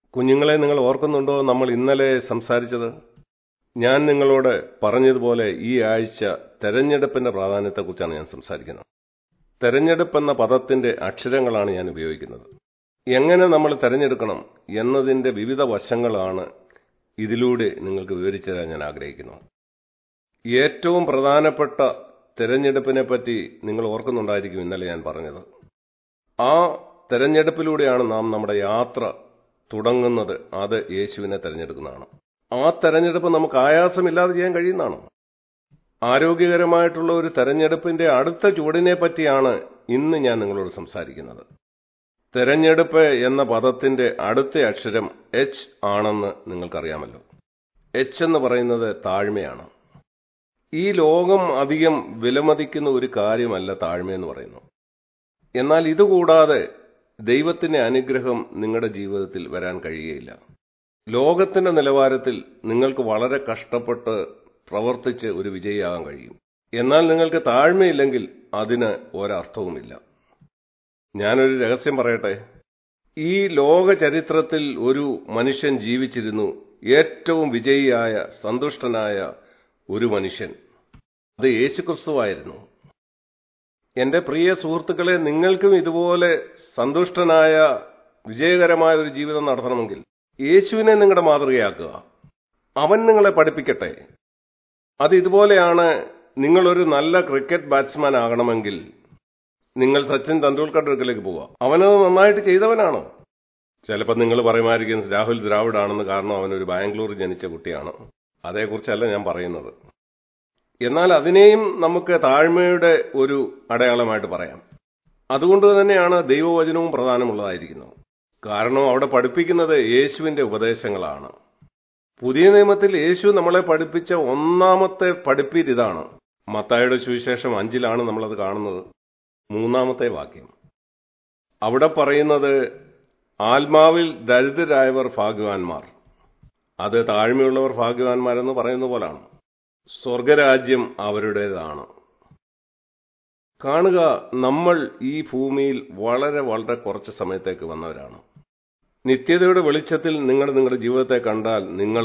കുഞ്ഞുങ്ങളെ നിങ്ങൾ ഓർക്കുന്നുണ്ടോ നമ്മൾ ഇന്നലെ സംസാരിച്ചത് ഞാൻ നിങ്ങളോട് പറഞ്ഞതുപോലെ ഈ ആഴ്ച തെരഞ്ഞെടുപ്പിന്റെ പ്രാധാന്യത്തെക്കുറിച്ചാണ് ഞാൻ സംസാരിക്കുന്നത് തെരഞ്ഞെടുപ്പ് എന്ന പദത്തിന്റെ അക്ഷരങ്ങളാണ് ഞാൻ ഉപയോഗിക്കുന്നത് എങ്ങനെ നമ്മൾ തെരഞ്ഞെടുക്കണം എന്നതിന്റെ വിവിധ വശങ്ങളാണ് ഇതിലൂടെ നിങ്ങൾക്ക് വിവരിച്ചു തരാൻ ഞാൻ ആഗ്രഹിക്കുന്നു ഏറ്റവും പ്രധാനപ്പെട്ട തെരഞ്ഞെടുപ്പിനെ പറ്റി നിങ്ങൾ ഓർക്കുന്നുണ്ടായിരിക്കും ഇന്നലെ ഞാൻ പറഞ്ഞത് ആ തെരഞ്ഞെടുപ്പിലൂടെയാണ് നാം നമ്മുടെ യാത്ര തുടങ്ങുന്നത് അത് യേശുവിനെ തെരഞ്ഞെടുക്കുന്നതാണ് ആ തെരഞ്ഞെടുപ്പ് നമുക്ക് ആയാസമില്ലാതെ ചെയ്യാൻ കഴിയുന്നതാണ് ആരോഗ്യകരമായിട്ടുള്ള ഒരു തെരഞ്ഞെടുപ്പിന്റെ അടുത്ത ചുവടിനെ പറ്റിയാണ് ഇന്ന് ഞാൻ നിങ്ങളോട് സംസാരിക്കുന്നത് തെരഞ്ഞെടുപ്പ് എന്ന പദത്തിന്റെ അടുത്ത അക്ഷരം എച്ച് ആണെന്ന് നിങ്ങൾക്കറിയാമല്ലോ എച്ച് എന്ന് പറയുന്നത് താഴ്മയാണ് ഈ ലോകം അധികം വിലമതിക്കുന്ന ഒരു കാര്യമല്ല താഴ്മയെന്ന് പറയുന്നു എന്നാൽ ഇതുകൂടാതെ ദൈവത്തിന്റെ അനുഗ്രഹം നിങ്ങളുടെ ജീവിതത്തിൽ വരാൻ കഴിയുകയില്ല ലോകത്തിന്റെ നിലവാരത്തിൽ നിങ്ങൾക്ക് വളരെ കഷ്ടപ്പെട്ട് പ്രവർത്തിച്ച് ഒരു വിജയിയാകാൻ കഴിയും എന്നാൽ നിങ്ങൾക്ക് താഴ്മയില്ലെങ്കിൽ അതിന് ഒരർത്ഥവുമില്ല ഞാനൊരു രഹസ്യം പറയട്ടെ ഈ ലോക ചരിത്രത്തിൽ ഒരു മനുഷ്യൻ ജീവിച്ചിരുന്നു ഏറ്റവും വിജയിയായ സന്തുഷ്ടനായ ഒരു മനുഷ്യൻ അത് യേശുക്രിസ്തുവായിരുന്നു എന്റെ പ്രിയ സുഹൃത്തുക്കളെ നിങ്ങൾക്കും ഇതുപോലെ സന്തുഷ്ടനായ വിജയകരമായ ഒരു ജീവിതം നടത്തണമെങ്കിൽ യേശുവിനെ നിങ്ങളുടെ മാതൃകയാക്കുക അവൻ നിങ്ങളെ പഠിപ്പിക്കട്ടെ അത് ഇതുപോലെയാണ് നിങ്ങളൊരു നല്ല ക്രിക്കറ്റ് ബാറ്റ്സ്മാൻ ആകണമെങ്കിൽ നിങ്ങൾ സച്ചിൻ തെണ്ടുൽക്കറുടെ അടുക്കലേക്ക് പോവുക അവനത് നന്നായിട്ട് ചെയ്തവനാണ് ചിലപ്പോൾ നിങ്ങൾ പറയുമായിരിക്കും രാഹുൽ ദ്രാവിഡ് ആണെന്ന് കാരണം അവനൊരു ബാംഗ്ലൂർ ജനിച്ച കുട്ടിയാണ് അതേക്കുറിച്ചല്ല ഞാൻ പറയുന്നത് എന്നാൽ അതിനെയും നമുക്ക് താഴ്മയുടെ ഒരു അടയാളമായിട്ട് പറയാം അതുകൊണ്ട് തന്നെയാണ് ദൈവവചനവും പ്രധാനമുള്ളതായിരിക്കുന്നത് കാരണം അവിടെ പഠിപ്പിക്കുന്നത് യേശുവിന്റെ ഉപദേശങ്ങളാണ് പുതിയ നിയമത്തിൽ യേശു നമ്മളെ പഠിപ്പിച്ച ഒന്നാമത്തെ പഠിപ്പീര് ഇതാണ് മത്തായുടെ സുവിശേഷം അഞ്ചിലാണ് നമ്മളത് കാണുന്നത് മൂന്നാമത്തെ വാക്യം അവിടെ പറയുന്നത് ആത്മാവിൽ ദരിദ്രരായവർ ഭാഗ്യവാന്മാർ അത് താഴ്മയുള്ളവർ ഭാഗ്യവാന്മാരെന്ന് പറയുന്ന പോലാണ് സ്വർഗരാജ്യം അവരുടേതാണ് കാണുക നമ്മൾ ഈ ഭൂമിയിൽ വളരെ വളരെ കുറച്ച് സമയത്തേക്ക് വന്നവരാണ് നിത്യതയുടെ വെളിച്ചത്തിൽ നിങ്ങൾ നിങ്ങളുടെ ജീവിതത്തെ കണ്ടാൽ നിങ്ങൾ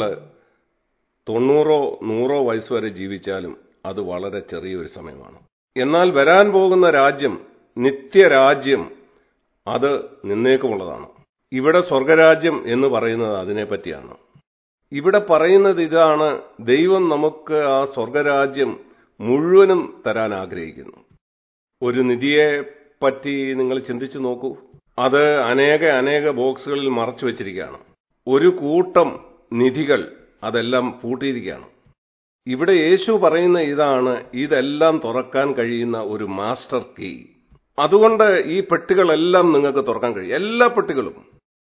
തൊണ്ണൂറോ നൂറോ വയസ്സ് വരെ ജീവിച്ചാലും അത് വളരെ ചെറിയൊരു സമയമാണ് എന്നാൽ വരാൻ പോകുന്ന രാജ്യം നിത്യരാജ്യം അത് നിന്നേക്കുമുള്ളതാണ് ഇവിടെ സ്വർഗരാജ്യം എന്ന് പറയുന്നത് അതിനെപ്പറ്റിയാണ് ഇവിടെ പറയുന്നത് ഇതാണ് ദൈവം നമുക്ക് ആ സ്വർഗരാജ്യം മുഴുവനും തരാൻ ആഗ്രഹിക്കുന്നു ഒരു നിധിയെ പറ്റി നിങ്ങൾ ചിന്തിച്ചു നോക്കൂ അത് അനേക അനേക ബോക്സുകളിൽ മറച്ചു വെച്ചിരിക്കുകയാണ് ഒരു കൂട്ടം നിധികൾ അതെല്ലാം പൂട്ടിയിരിക്കുകയാണ് ഇവിടെ യേശു പറയുന്ന ഇതാണ് ഇതെല്ലാം തുറക്കാൻ കഴിയുന്ന ഒരു മാസ്റ്റർ കീ അതുകൊണ്ട് ഈ പെട്ടികളെല്ലാം നിങ്ങൾക്ക് തുറക്കാൻ കഴിയും എല്ലാ പെട്ടികളും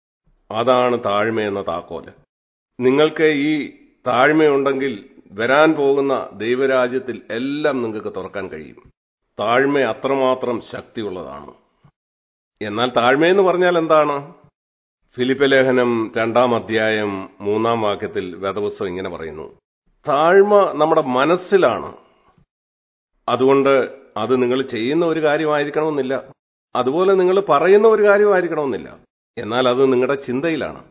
അതാണ് താഴ്മ എന്ന താക്കോല് നിങ്ങൾക്ക് ഈ താഴ്മയുണ്ടെങ്കിൽ വരാൻ പോകുന്ന ദൈവരാജ്യത്തിൽ എല്ലാം നിങ്ങൾക്ക് തുറക്കാൻ കഴിയും താഴ്മ അത്രമാത്രം ശക്തിയുള്ളതാണ് എന്നാൽ താഴ്മയെന്ന് പറഞ്ഞാൽ എന്താണ് ഫിലിപ്പ് ലേഖനം രണ്ടാം അധ്യായം മൂന്നാം വാക്യത്തിൽ വേദപുസ്തകം ഇങ്ങനെ പറയുന്നു താഴ്മ നമ്മുടെ മനസ്സിലാണ് അതുകൊണ്ട് അത് നിങ്ങൾ ചെയ്യുന്ന ഒരു കാര്യമായിരിക്കണമെന്നില്ല അതുപോലെ നിങ്ങൾ പറയുന്ന ഒരു കാര്യമായിരിക്കണമെന്നില്ല എന്നാൽ അത് നിങ്ങളുടെ ചിന്തയിലാണ്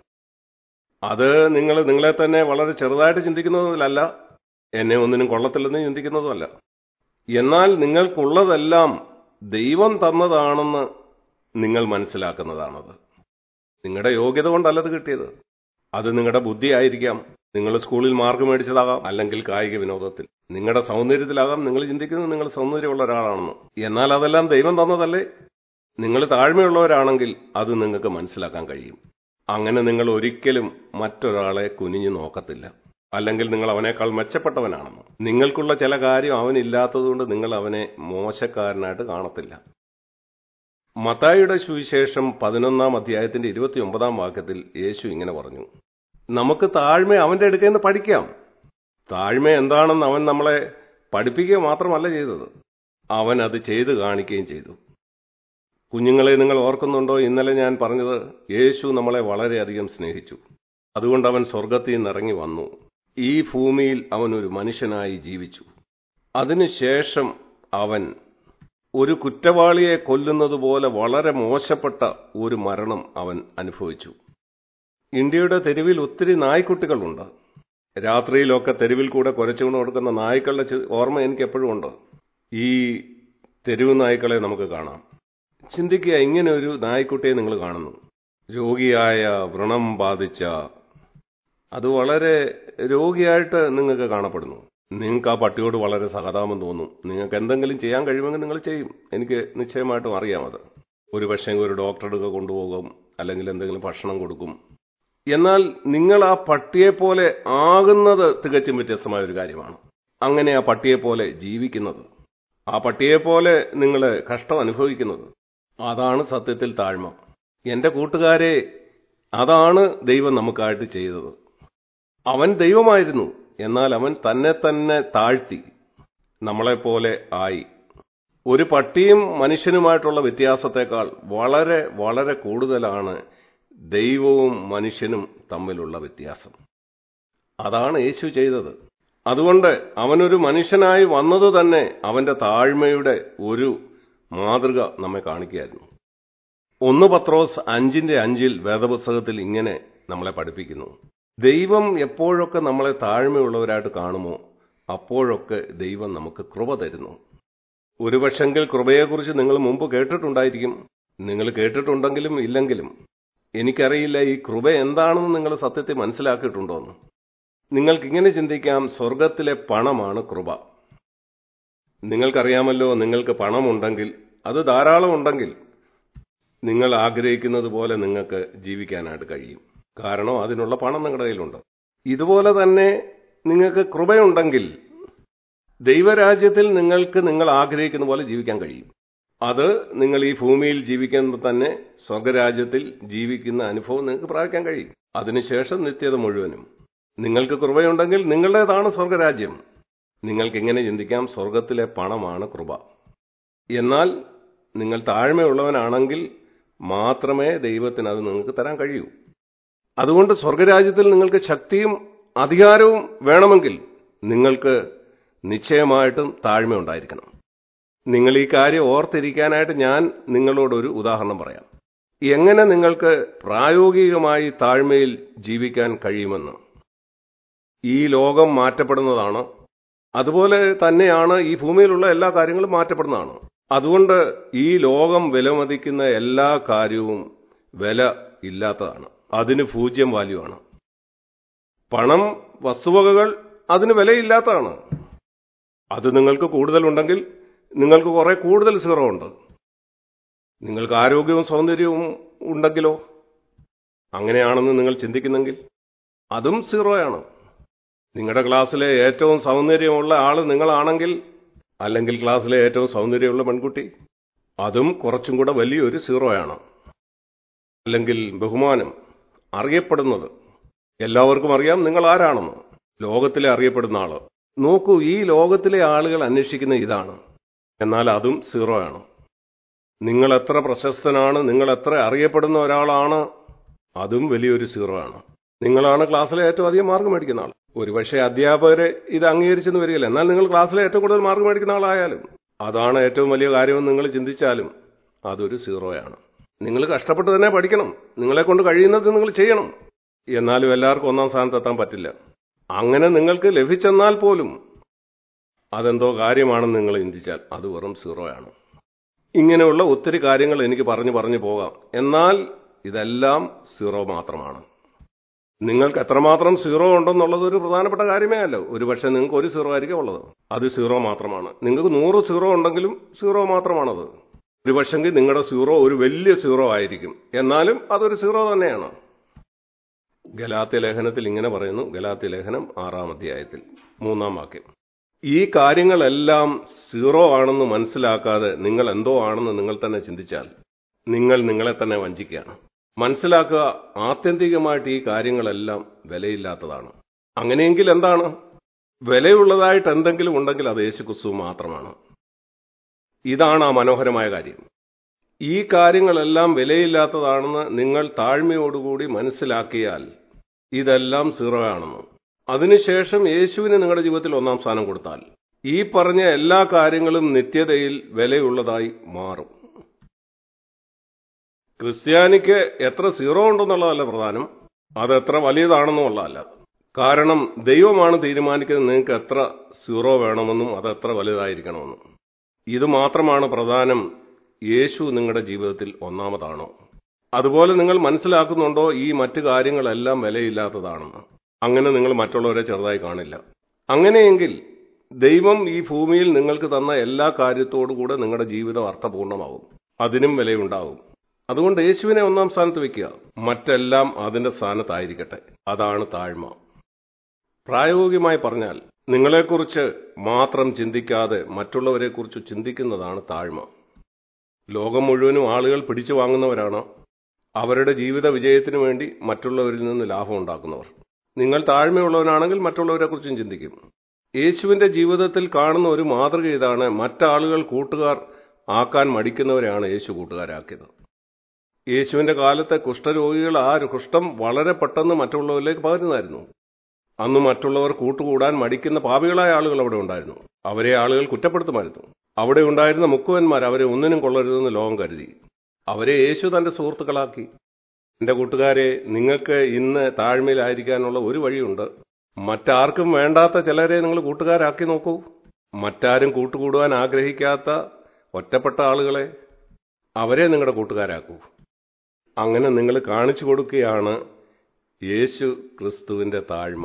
അത് നിങ്ങൾ നിങ്ങളെ തന്നെ വളരെ ചെറുതായിട്ട് ചിന്തിക്കുന്നതിലല്ല എന്നെ ഒന്നിനും കൊള്ളത്തില്ലെന്ന് ചിന്തിക്കുന്നതുമല്ല എന്നാൽ നിങ്ങൾക്കുള്ളതെല്ലാം ദൈവം തന്നതാണെന്ന് നിങ്ങൾ മനസ്സിലാക്കുന്നതാണത് നിങ്ങളുടെ യോഗ്യത കൊണ്ടല്ലത് കിട്ടിയത് അത് നിങ്ങളുടെ ബുദ്ധിയായിരിക്കാം നിങ്ങൾ സ്കൂളിൽ മാർക്ക് മേടിച്ചതാകാം അല്ലെങ്കിൽ കായിക വിനോദത്തിൽ നിങ്ങളുടെ സൗന്ദര്യത്തിലാകാം നിങ്ങൾ ചിന്തിക്കുന്നത് നിങ്ങൾ സൗന്ദര്യമുള്ള ഒരാളാണെന്ന് എന്നാൽ അതെല്ലാം ദൈവം തന്നതല്ലേ നിങ്ങൾ താഴ്മയുള്ളവരാണെങ്കിൽ അത് നിങ്ങൾക്ക് മനസ്സിലാക്കാൻ കഴിയും അങ്ങനെ നിങ്ങൾ ഒരിക്കലും മറ്റൊരാളെ കുനിഞ്ഞു നോക്കത്തില്ല അല്ലെങ്കിൽ നിങ്ങൾ അവനേക്കാൾ മെച്ചപ്പെട്ടവനാണെന്ന് നിങ്ങൾക്കുള്ള ചില കാര്യം അവനില്ലാത്തതുകൊണ്ട് നിങ്ങൾ അവനെ മോശക്കാരനായിട്ട് കാണത്തില്ല മത്തായിയുടെ സുവിശേഷം പതിനൊന്നാം അധ്യായത്തിന്റെ ഇരുപത്തിയൊമ്പതാം വാക്യത്തിൽ യേശു ഇങ്ങനെ പറഞ്ഞു നമുക്ക് താഴ്മ അവന്റെ അടുക്കൽ നിന്ന് പഠിക്കാം താഴ്മ എന്താണെന്ന് അവൻ നമ്മളെ പഠിപ്പിക്കുക മാത്രമല്ല ചെയ്തത് അവൻ അത് ചെയ്തു കാണിക്കുകയും ചെയ്തു കുഞ്ഞുങ്ങളെ നിങ്ങൾ ഓർക്കുന്നുണ്ടോ ഇന്നലെ ഞാൻ പറഞ്ഞത് യേശു നമ്മളെ വളരെയധികം സ്നേഹിച്ചു അതുകൊണ്ട് അവൻ സ്വർഗത്തിൽ നിന്ന് ഇറങ്ങി വന്നു ഈ ഭൂമിയിൽ അവൻ ഒരു മനുഷ്യനായി ജീവിച്ചു അതിനുശേഷം അവൻ ഒരു കുറ്റവാളിയെ കൊല്ലുന്നത് പോലെ വളരെ മോശപ്പെട്ട ഒരു മരണം അവൻ അനുഭവിച്ചു ഇന്ത്യയുടെ തെരുവിൽ ഒത്തിരി നായ്ക്കുട്ടികളുണ്ട് രാത്രിയിലൊക്കെ തെരുവിൽ കൂടെ കുരച്ചുകൊണ്ട് കൊടുക്കുന്ന നായ്ക്കളുടെ ചി- ഓർമ്മ എനിക്ക് എപ്പോഴും ഉണ്ട് ഈ തെരുവ് നായ്ക്കളെ നമുക്ക് കാണാം ചിന്തിക്കുക ഇങ്ങനെ ഒരു നായ്ക്കുട്ടിയെ നിങ്ങൾ കാണുന്നു രോഗിയായ വ്രണം ബാധിച്ച അത് വളരെ രോഗിയായിട്ട് നിങ്ങൾക്ക് കാണപ്പെടുന്നു നിങ്ങൾക്ക് ആ പട്ടിയോട് വളരെ സഹതാപം തോന്നും നിങ്ങൾക്ക് എന്തെങ്കിലും ചെയ്യാൻ കഴിയുമെങ്കിൽ നിങ്ങൾ ചെയ്യും എനിക്ക് നിശ്ചയമായിട്ടും അറിയാം അത് ഒരു പക്ഷേ ഒരു ഡോക്ടറുടെ കൊണ്ടുപോകും അല്ലെങ്കിൽ എന്തെങ്കിലും ഭക്ഷണം കൊടുക്കും എന്നാൽ നിങ്ങൾ ആ പട്ടിയെ പോലെ ആകുന്നത് തികച്ചും വ്യത്യസ്തമായ ഒരു കാര്യമാണ് അങ്ങനെ ആ പട്ടിയെ പോലെ ജീവിക്കുന്നത് ആ പട്ടിയെ പോലെ നിങ്ങൾ കഷ്ടം അനുഭവിക്കുന്നത് അതാണ് സത്യത്തിൽ താഴ്മ എന്റെ കൂട്ടുകാരെ അതാണ് ദൈവം നമുക്കായിട്ട് ചെയ്തത് അവൻ ദൈവമായിരുന്നു എന്നാൽ അവൻ തന്നെ തന്നെ താഴ്ത്തി നമ്മളെപ്പോലെ ആയി ഒരു പട്ടിയും മനുഷ്യനുമായിട്ടുള്ള വ്യത്യാസത്തെക്കാൾ വളരെ വളരെ കൂടുതലാണ് ദൈവവും മനുഷ്യനും തമ്മിലുള്ള വ്യത്യാസം അതാണ് യേശു ചെയ്തത് അതുകൊണ്ട് അവനൊരു മനുഷ്യനായി വന്നത് തന്നെ അവന്റെ താഴ്മയുടെ ഒരു മാതൃക നമ്മെ കാണിക്കുകയായിരുന്നു ഒന്ന് പത്രോസ് അഞ്ചിന്റെ അഞ്ചിൽ വേദപുസ്തകത്തിൽ ഇങ്ങനെ നമ്മളെ പഠിപ്പിക്കുന്നു ദൈവം എപ്പോഴൊക്കെ നമ്മളെ താഴ്മയുള്ളവരായിട്ട് കാണുമോ അപ്പോഴൊക്കെ ദൈവം നമുക്ക് കൃപ തരുന്നു ഒരുപക്ഷെങ്കിൽ കൃപയെക്കുറിച്ച് നിങ്ങൾ മുമ്പ് കേട്ടിട്ടുണ്ടായിരിക്കും നിങ്ങൾ കേട്ടിട്ടുണ്ടെങ്കിലും ഇല്ലെങ്കിലും എനിക്കറിയില്ല ഈ കൃപ എന്താണെന്ന് നിങ്ങൾ സത്യത്തിൽ മനസ്സിലാക്കിയിട്ടുണ്ടോന്ന് നിങ്ങൾക്ക് ഇങ്ങനെ ചിന്തിക്കാം സ്വർഗത്തിലെ പണമാണ് കൃപ നിങ്ങൾക്കറിയാമല്ലോ നിങ്ങൾക്ക് പണമുണ്ടെങ്കിൽ അത് ധാരാളം ഉണ്ടെങ്കിൽ നിങ്ങൾ ആഗ്രഹിക്കുന്നത് പോലെ നിങ്ങൾക്ക് ജീവിക്കാനായിട്ട് കഴിയും കാരണം അതിനുള്ള പണം നിങ്ങളുടെ കയ്യിലുണ്ട് ഇതുപോലെ തന്നെ നിങ്ങൾക്ക് കൃപയുണ്ടെങ്കിൽ ദൈവരാജ്യത്തിൽ നിങ്ങൾക്ക് നിങ്ങൾ ആഗ്രഹിക്കുന്ന പോലെ ജീവിക്കാൻ കഴിയും അത് നിങ്ങൾ ഈ ഭൂമിയിൽ ജീവിക്കുമ്പോൾ തന്നെ സ്വർഗരാജ്യത്തിൽ ജീവിക്കുന്ന അനുഭവം നിങ്ങൾക്ക് പ്രാപിക്കാൻ കഴിയും അതിനുശേഷം നിത്യത മുഴുവനും നിങ്ങൾക്ക് കൃപയുണ്ടെങ്കിൽ നിങ്ങളുടേതാണ് സ്വർഗരാജ്യം നിങ്ങൾക്ക് ഇങ്ങനെ ചിന്തിക്കാം സ്വർഗത്തിലെ പണമാണ് കൃപ എന്നാൽ നിങ്ങൾ താഴ്മയുള്ളവനാണെങ്കിൽ മാത്രമേ ദൈവത്തിന് അത് നിങ്ങൾക്ക് തരാൻ കഴിയൂ അതുകൊണ്ട് സ്വർഗരാജ്യത്തിൽ നിങ്ങൾക്ക് ശക്തിയും അധികാരവും വേണമെങ്കിൽ നിങ്ങൾക്ക് നിശ്ചയമായിട്ടും താഴ്മയുണ്ടായിരിക്കണം നിങ്ങൾ ഈ കാര്യം ഓർത്തിരിക്കാനായിട്ട് ഞാൻ നിങ്ങളോടൊരു ഉദാഹരണം പറയാം എങ്ങനെ നിങ്ങൾക്ക് പ്രായോഗികമായി താഴ്മയിൽ ജീവിക്കാൻ കഴിയുമെന്ന് ഈ ലോകം മാറ്റപ്പെടുന്നതാണ് അതുപോലെ തന്നെയാണ് ഈ ഭൂമിയിലുള്ള എല്ലാ കാര്യങ്ങളും മാറ്റപ്പെടുന്നതാണ് അതുകൊണ്ട് ഈ ലോകം വിലമതിക്കുന്ന എല്ലാ കാര്യവും വില ഇല്ലാത്തതാണ് അതിന് പൂജ്യം വാല്യൂ ആണ് പണം വസ്തുവകകൾ അതിന് വിലയില്ലാത്തതാണ് അത് നിങ്ങൾക്ക് കൂടുതലുണ്ടെങ്കിൽ നിങ്ങൾക്ക് കുറെ കൂടുതൽ സീറോ ഉണ്ട് നിങ്ങൾക്ക് ആരോഗ്യവും സൗന്ദര്യവും ഉണ്ടെങ്കിലോ അങ്ങനെയാണെന്ന് നിങ്ങൾ ചിന്തിക്കുന്നെങ്കിൽ അതും സീറോയാണ് നിങ്ങളുടെ ക്ലാസ്സിലെ ഏറ്റവും സൗന്ദര്യമുള്ള ആള് നിങ്ങളാണെങ്കിൽ അല്ലെങ്കിൽ ക്ലാസ്സിലെ ഏറ്റവും സൗന്ദര്യമുള്ള പെൺകുട്ടി അതും കുറച്ചും കൂടെ വലിയൊരു സീറോയാണ് അല്ലെങ്കിൽ ബഹുമാനം അറിയപ്പെടുന്നത് എല്ലാവർക്കും അറിയാം നിങ്ങൾ ആരാണെന്ന് ലോകത്തിലെ അറിയപ്പെടുന്ന ആള് നോക്കൂ ഈ ലോകത്തിലെ ആളുകൾ അന്വേഷിക്കുന്ന ഇതാണ് എന്നാൽ അതും സീറോ ആണ് നിങ്ങൾ എത്ര പ്രശസ്തനാണ് നിങ്ങൾ എത്ര അറിയപ്പെടുന്ന ഒരാളാണ് അതും വലിയൊരു സീറോ ആണ് നിങ്ങളാണ് ക്ലാസ്സിലെ ഏറ്റവും അധികം മാർക്ക് മേടിക്കുന്ന ആൾ ഒരുപക്ഷെ അധ്യാപകരെ ഇത് അംഗീകരിച്ചെന്ന് വരികയില്ല എന്നാൽ നിങ്ങൾ ക്ലാസ്സിലെ ഏറ്റവും കൂടുതൽ മാർക്ക് മേടിക്കുന്ന ആളായാലും അതാണ് ഏറ്റവും വലിയ കാര്യമെന്ന് നിങ്ങൾ ചിന്തിച്ചാലും അതൊരു സീറോയാണ് നിങ്ങൾ കഷ്ടപ്പെട്ട് തന്നെ പഠിക്കണം നിങ്ങളെ കൊണ്ട് കഴിയുന്നത് നിങ്ങൾ ചെയ്യണം എന്നാലും എല്ലാവർക്കും ഒന്നാം സ്ഥാനത്തെത്താൻ പറ്റില്ല അങ്ങനെ നിങ്ങൾക്ക് ലഭിച്ചെന്നാൽ പോലും അതെന്തോ കാര്യമാണെന്ന് നിങ്ങൾ ചിന്തിച്ചാൽ അത് വെറും സീറോയാണ് ഇങ്ങനെയുള്ള ഒത്തിരി കാര്യങ്ങൾ എനിക്ക് പറഞ്ഞു പറഞ്ഞു പോകാം എന്നാൽ ഇതെല്ലാം സീറോ മാത്രമാണ് നിങ്ങൾക്ക് എത്രമാത്രം സീറോ ഉണ്ടെന്നുള്ളത് ഒരു പ്രധാനപ്പെട്ട കാര്യമേ അല്ല ഒരുപക്ഷെ നിങ്ങൾക്ക് ഒരു സീറോ ആയിരിക്കും ഉള്ളത് അത് സീറോ മാത്രമാണ് നിങ്ങൾക്ക് നൂറ് സീറോ ഉണ്ടെങ്കിലും സീറോ മാത്രമാണത് ഒരുപക്ഷെങ്കിൽ നിങ്ങളുടെ സീറോ ഒരു വലിയ സീറോ ആയിരിക്കും എന്നാലും അതൊരു സീറോ തന്നെയാണ് ഗലാത്യ ലേഖനത്തിൽ ഇങ്ങനെ പറയുന്നു ഗലാത്യ ലേഖനം ആറാം അധ്യായത്തിൽ മൂന്നാം വാക്യം ഈ കാര്യങ്ങളെല്ലാം സീറോ ആണെന്ന് മനസ്സിലാക്കാതെ നിങ്ങൾ എന്തോ ആണെന്ന് നിങ്ങൾ തന്നെ ചിന്തിച്ചാൽ നിങ്ങൾ നിങ്ങളെ തന്നെ വഞ്ചിക്കുകയാണ് മനസ്സിലാക്കുക ആത്യന്തികമായിട്ട് ഈ കാര്യങ്ങളെല്ലാം വിലയില്ലാത്തതാണ് അങ്ങനെയെങ്കിൽ എന്താണ് വിലയുള്ളതായിട്ട് എന്തെങ്കിലും ഉണ്ടെങ്കിൽ അത് യേശുക്രിസ്തു മാത്രമാണ് ഇതാണ് ആ മനോഹരമായ കാര്യം ഈ കാര്യങ്ങളെല്ലാം വിലയില്ലാത്തതാണെന്ന് നിങ്ങൾ താഴ്മയോടുകൂടി മനസ്സിലാക്കിയാൽ ഇതെല്ലാം സീറോ ആണെന്ന് അതിനുശേഷം യേശുവിന് നിങ്ങളുടെ ജീവിതത്തിൽ ഒന്നാം സ്ഥാനം കൊടുത്താൽ ഈ പറഞ്ഞ എല്ലാ കാര്യങ്ങളും നിത്യതയിൽ വിലയുള്ളതായി മാറും ക്രിസ്ത്യാനിക്ക് എത്ര സീറോ ഉണ്ടെന്നുള്ളതല്ല പ്രധാനം അതെത്ര വലിയതാണെന്നുള്ളതല്ല കാരണം ദൈവമാണ് തീരുമാനിക്കുന്നത് നിങ്ങൾക്ക് എത്ര സീറോ വേണമെന്നും അത് എത്ര വലുതായിരിക്കണമെന്നും ഇത് മാത്രമാണ് പ്രധാനം യേശു നിങ്ങളുടെ ജീവിതത്തിൽ ഒന്നാമതാണോ അതുപോലെ നിങ്ങൾ മനസ്സിലാക്കുന്നുണ്ടോ ഈ മറ്റു കാര്യങ്ങളെല്ലാം വിലയില്ലാത്തതാണെന്ന് അങ്ങനെ നിങ്ങൾ മറ്റുള്ളവരെ ചെറുതായി കാണില്ല അങ്ങനെയെങ്കിൽ ദൈവം ഈ ഭൂമിയിൽ നിങ്ങൾക്ക് തന്ന എല്ലാ കാര്യത്തോടുകൂടെ നിങ്ങളുടെ ജീവിതം അർത്ഥപൂർണമാവും അതിനും വിലയുണ്ടാവും അതുകൊണ്ട് യേശുവിനെ ഒന്നാം സ്ഥാനത്ത് വെക്കുക മറ്റെല്ലാം അതിന്റെ സ്ഥാനത്തായിരിക്കട്ടെ അതാണ് താഴ്മ പ്രായോഗികമായി പറഞ്ഞാൽ നിങ്ങളെക്കുറിച്ച് മാത്രം ചിന്തിക്കാതെ മറ്റുള്ളവരെക്കുറിച്ച് ചിന്തിക്കുന്നതാണ് താഴ്മ ലോകം മുഴുവനും ആളുകൾ പിടിച്ചു വാങ്ങുന്നവരാണ് അവരുടെ ജീവിത വിജയത്തിനു വേണ്ടി മറ്റുള്ളവരിൽ നിന്ന് ലാഭം ഉണ്ടാക്കുന്നവർ നിങ്ങൾ താഴ്മയുള്ളവനാണെങ്കിൽ മറ്റുള്ളവരെക്കുറിച്ചും ചിന്തിക്കും യേശുവിന്റെ ജീവിതത്തിൽ കാണുന്ന ഒരു മാതൃക ഇതാണ് മറ്റാളുകൾ കൂട്ടുകാർ ആക്കാൻ മടിക്കുന്നവരെയാണ് യേശു കൂട്ടുകാരാക്കിയത് യേശുവിന്റെ കാലത്തെ കുഷ്ഠരോഗികൾ ആ കുഷ്ഠം വളരെ പെട്ടെന്ന് മറ്റുള്ളവരിലേക്ക് പകരുന്നതായിരുന്നു അന്ന് മറ്റുള്ളവർ കൂട്ടുകൂടാൻ മടിക്കുന്ന പാപികളായ ആളുകൾ അവിടെ ഉണ്ടായിരുന്നു അവരെ ആളുകൾ കുറ്റപ്പെടുത്തുമായിരുന്നു അവിടെ ഉണ്ടായിരുന്ന മുക്കുവന്മാർ അവരെ ഒന്നിനും കൊള്ളരുതെന്ന് ലോകം കരുതി അവരെ യേശു തന്റെ സുഹൃത്തുക്കളാക്കി എന്റെ കൂട്ടുകാരെ നിങ്ങൾക്ക് ഇന്ന് താഴ്മയിലായിരിക്കാനുള്ള ഒരു വഴിയുണ്ട് മറ്റാർക്കും വേണ്ടാത്ത ചിലരെ നിങ്ങൾ കൂട്ടുകാരാക്കി നോക്കൂ മറ്റാരും കൂട്ടുകൂടുവാൻ ആഗ്രഹിക്കാത്ത ഒറ്റപ്പെട്ട ആളുകളെ അവരെ നിങ്ങളുടെ കൂട്ടുകാരാക്കൂ അങ്ങനെ നിങ്ങൾ കാണിച്ചു കൊടുക്കുകയാണ് യേശു ക്രിസ്തുവിന്റെ താഴ്മ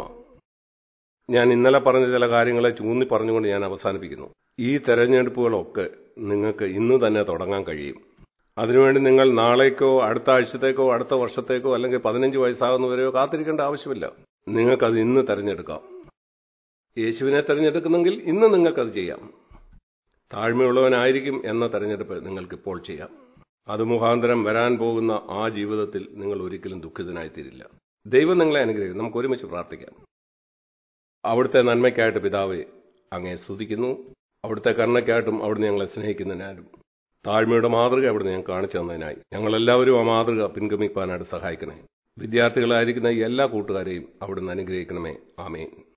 ഞാൻ ഇന്നലെ പറഞ്ഞ ചില കാര്യങ്ങളെ ചൂന്നി പറഞ്ഞുകൊണ്ട് ഞാൻ അവസാനിപ്പിക്കുന്നു ഈ തെരഞ്ഞെടുപ്പുകളൊക്കെ നിങ്ങൾക്ക് ഇന്ന് തന്നെ തുടങ്ങാൻ കഴിയും അതിനുവേണ്ടി നിങ്ങൾ നാളേക്കോ അടുത്ത ആഴ്ചത്തേക്കോ അടുത്ത വർഷത്തേക്കോ അല്ലെങ്കിൽ പതിനഞ്ച് വയസ്സാകുന്നവരെയോ കാത്തിരിക്കേണ്ട ആവശ്യമില്ല നിങ്ങൾക്കത് ഇന്ന് തെരഞ്ഞെടുക്കാം യേശുവിനെ തെരഞ്ഞെടുക്കുന്നെങ്കിൽ ഇന്ന് നിങ്ങൾക്കത് ചെയ്യാം താഴ്മയുള്ളവനായിരിക്കും എന്ന തെരഞ്ഞെടുപ്പ് നിങ്ങൾക്കിപ്പോൾ ചെയ്യാം അത് മുഖാന്തരം വരാൻ പോകുന്ന ആ ജീവിതത്തിൽ നിങ്ങൾ ഒരിക്കലും ദുഃഖിതനായിത്തീരില്ല ദൈവം നിങ്ങളെ അനുഗ്രഹിക്കും നമുക്ക് ഒരുമിച്ച് പ്രാർത്ഥിക്കാം അവിടുത്തെ നന്മയ്ക്കായിട്ട് പിതാവെ അങ്ങേ സ്തുതിക്കുന്നു അവിടുത്തെ കരുണയ്ക്കായിട്ടും അവിടുന്ന് ഞങ്ങളെ സ്നേഹിക്കുന്നതിനാലും താഴ്മയുടെ മാതൃക അവിടുന്ന് ഞാൻ കാണിച്ചു തന്നതിനായി ഞങ്ങളെല്ലാവരും ആ മാതൃക പിൻഗമിക്കാനായിട്ട് സഹായിക്കണേ വിദ്യാർത്ഥികളായിരിക്കുന്ന എല്ലാ കൂട്ടുകാരെയും അവിടുന്ന് അനുഗ്രഹിക്കണമേ ആമേൻ